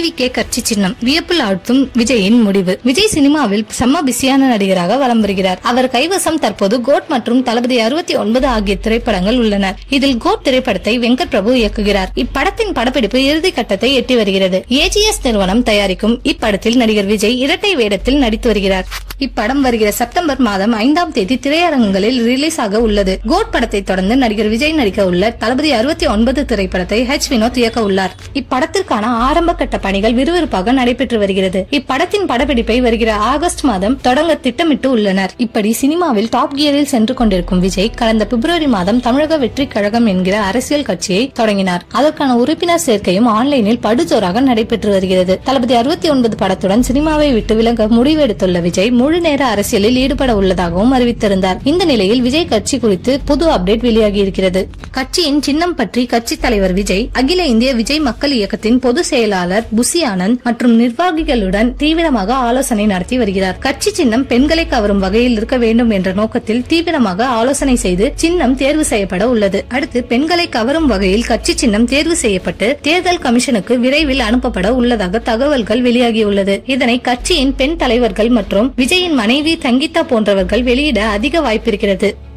TV கட்சி சின்னம் வியப்பில் ஆழ்த்தும் விஜயின் முடிவு விஜய் சினிமாவில் செம்ம பிஸியான நடிகராக வலம் வருகிறார் அவர் கைவசம் தற்போது கோட் மற்றும் தளபதி அறுபத்தி ஒன்பது ஆகிய திரைப்படங்கள் உள்ளன இதில் கோட் திரைப்படத்தை வெங்கட் பிரபு இயக்குகிறார் இப்படத்தின் படப்பிடிப்பு இறுதி கட்டத்தை எட்டி வருகிறது ஏஜிஎஸ் நிறுவனம் தயாரிக்கும் இப்படத்தில் நடிகர் விஜய் இரட்டை வேடத்தில் நடித்து வருகிறார் இப்படம் வருகிற செப்டம்பர் மாதம் ஐந்தாம் தேதி திரையரங்குகளில் ரிலீஸ் ஆக உள்ளது கோட் படத்தை தொடர்ந்து நடிகர் விஜய் நடிக்க உள்ள தளபதி அறுபத்தி ஒன்பது திரைப்படத்தை ஹெச் வினோத் இயக்க உள்ளார் இப்படத்திற்கான ஆரம்ப கட்ட பணிகள் விறுவிறுப்பாக நடைபெற்று வருகிறது இப்படத்தின் படப்பிடிப்பை வருகிற ஆகஸ்ட் மாதம் தொடங்க திட்டமிட்டு உள்ளனர் இப்படி சினிமாவில் டாப் கியரில் சென்று கொண்டிருக்கும் விஜய் கடந்த பிப்ரவரி மாதம் தமிழக வெற்றி கழகம் என்கிற அரசியல் கட்சியை தொடங்கினார் அதற்கான உறுப்பினர் சேர்க்கையும் ஆன்லைனில் படுஜோராக நடைபெற்று வருகிறது தளபதி அறுபத்தி ஒன்பது படத்துடன் சினிமாவை விட்டு விலக முடிவெடுத்துள்ள விஜய் முழு நேர அரசியலில் ஈடுபட உள்ளதாகவும் அறிவித்திருந்தார் இந்த நிலையில் விஜய் கட்சி குறித்து புது அப்டேட் வெளியாகி இருக்கிறது கட்சியின் சின்னம் பற்றி கட்சி தலைவர் விஜய் அகில இந்திய விஜய் மக்கள் இயக்கத்தின் பொதுச் செயலாளர் புசி ஆனந்த் மற்றும் நிர்வாகிகளுடன் தீவிரமாக ஆலோசனை நடத்தி வருகிறார் கட்சி சின்னம் பெண்களை கவரும் வகையில் இருக்க வேண்டும் என்ற நோக்கத்தில் தீவிரமாக ஆலோசனை செய்து சின்னம் தேர்வு செய்யப்பட உள்ளது அடுத்து பெண்களை கவரும் வகையில் கட்சி சின்னம் தேர்வு செய்யப்பட்டு தேர்தல் கமிஷனுக்கு விரைவில் அனுப்பப்பட உள்ளதாக தகவல்கள் வெளியாகியுள்ளது இதனை கட்சியின் பெண் தலைவர்கள் மற்றும் விஜயின் மனைவி சங்கீதா போன்றவர்கள் வெளியிட அதிக வாய்ப்பிருக்கிறது